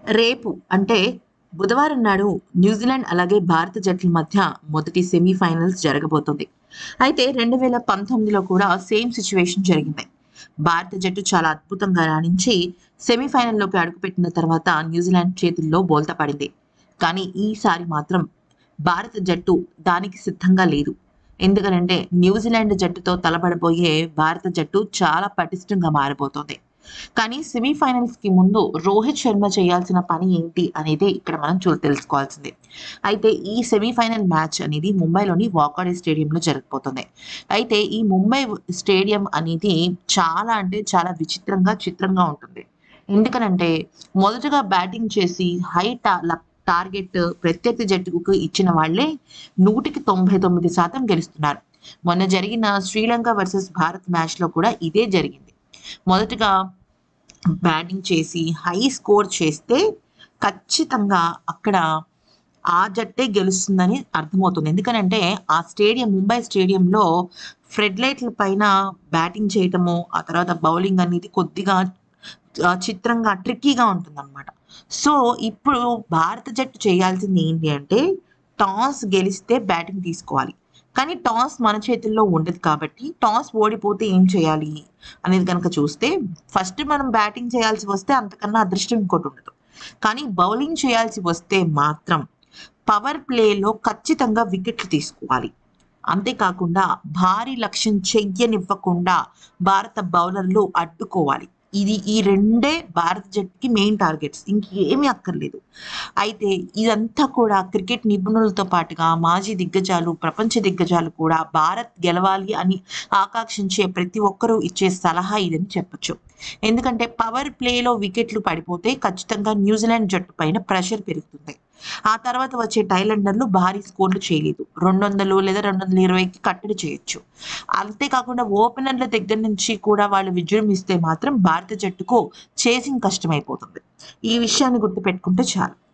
రేపు అంటే బుధవారం నాడు న్యూజిలాండ్ అలాగే భారత జట్ల మధ్య మొదటి సెమీఫైనల్స్ జరగబోతుంది అయితే రెండు వేల పంతొమ్మిదిలో కూడా సేమ్ సిచ్యువేషన్ జరిగింది భారత జట్టు చాలా అద్భుతంగా రాణించి సెమీఫైనల్లోకి అడుగుపెట్టిన తర్వాత న్యూజిలాండ్ చేతుల్లో బోల్తా పడింది కానీ ఈసారి మాత్రం భారత జట్టు దానికి సిద్ధంగా లేదు ఎందుకనంటే న్యూజిలాండ్ జట్టుతో తలబడబోయే భారత జట్టు చాలా పటిష్టంగా మారిపోతుంది కానీ సెమీఫైనల్స్ కి ముందు రోహిత్ శర్మ చేయాల్సిన పని ఏంటి అనేది ఇక్కడ మనం చూ తెలుసుకోవాల్సింది అయితే ఈ సెమీఫైనల్ మ్యాచ్ అనేది ముంబైలోని వాకాడే స్టేడియంలో జరగబోతుంది అయితే ఈ ముంబై స్టేడియం అనేది చాలా అంటే చాలా విచిత్రంగా చిత్రంగా ఉంటుంది ఎందుకనంటే మొదటగా బ్యాటింగ్ చేసి హై టా టార్గెట్ ప్రత్యర్థి జట్టుకు ఇచ్చిన వాళ్ళే నూటికి తొంభై తొమ్మిది శాతం గెలుస్తున్నారు మొన్న జరిగిన శ్రీలంక వర్సెస్ భారత్ మ్యాచ్లో కూడా ఇదే జరిగింది మొదటగా బ్యాటింగ్ చేసి హై స్కోర్ చేస్తే ఖచ్చితంగా అక్కడ ఆ జట్టే గెలుస్తుందని అర్థమవుతుంది ఎందుకనంటే ఆ స్టేడియం ముంబై స్టేడియంలో ఫ్రెడ్ లైట్ల పైన బ్యాటింగ్ చేయటము ఆ తర్వాత బౌలింగ్ అనేది కొద్దిగా ఆ, చిత్రంగా ట్రిక్కీగా ఉంటుందన్నమాట సో ఇప్పుడు భారత జట్టు చేయాల్సింది ఏంటి అంటే టాస్ గెలిస్తే బ్యాటింగ్ తీసుకోవాలి కానీ టాస్ మన చేతుల్లో ఉండదు కాబట్టి టాస్ ఓడిపోతే ఏం చేయాలి అనేది కనుక చూస్తే ఫస్ట్ మనం బ్యాటింగ్ చేయాల్సి వస్తే అంతకన్నా అదృష్టం ఇంకోటి ఉండదు కానీ బౌలింగ్ చేయాల్సి వస్తే మాత్రం పవర్ ప్లేలో ఖచ్చితంగా వికెట్లు తీసుకోవాలి అంతేకాకుండా భారీ లక్ష్యం చెయ్యనివ్వకుండా భారత బౌలర్లు అడ్డుకోవాలి ఇది ఈ రెండే భారత జట్టుకి మెయిన్ టార్గెట్స్ ఇంకేమీ అక్కర్లేదు అయితే ఇదంతా కూడా క్రికెట్ నిపుణులతో పాటుగా మాజీ దిగ్గజాలు ప్రపంచ దిగ్గజాలు కూడా భారత్ గెలవాలి అని ఆకాంక్షించే ప్రతి ఒక్కరూ ఇచ్చే సలహా ఇదని చెప్పొచ్చు ఎందుకంటే పవర్ ప్లేలో వికెట్లు పడిపోతే ఖచ్చితంగా న్యూజిలాండ్ జట్టు పైన ప్రెషర్ పెరుగుతుంది ఆ తర్వాత వచ్చే టైలెండర్లు భారీ స్కోర్లు చేయలేదు రెండు వందలు లేదా రెండు వందల ఇరవైకి కట్టడి చేయొచ్చు అంతేకాకుండా ఓపెనర్ల దగ్గర నుంచి కూడా వాళ్ళు విజృంభిస్తే మాత్రం భారత జట్టుకు చేసింగ్ కష్టమైపోతుంది ఈ విషయాన్ని గుర్తుపెట్టుకుంటే చాలు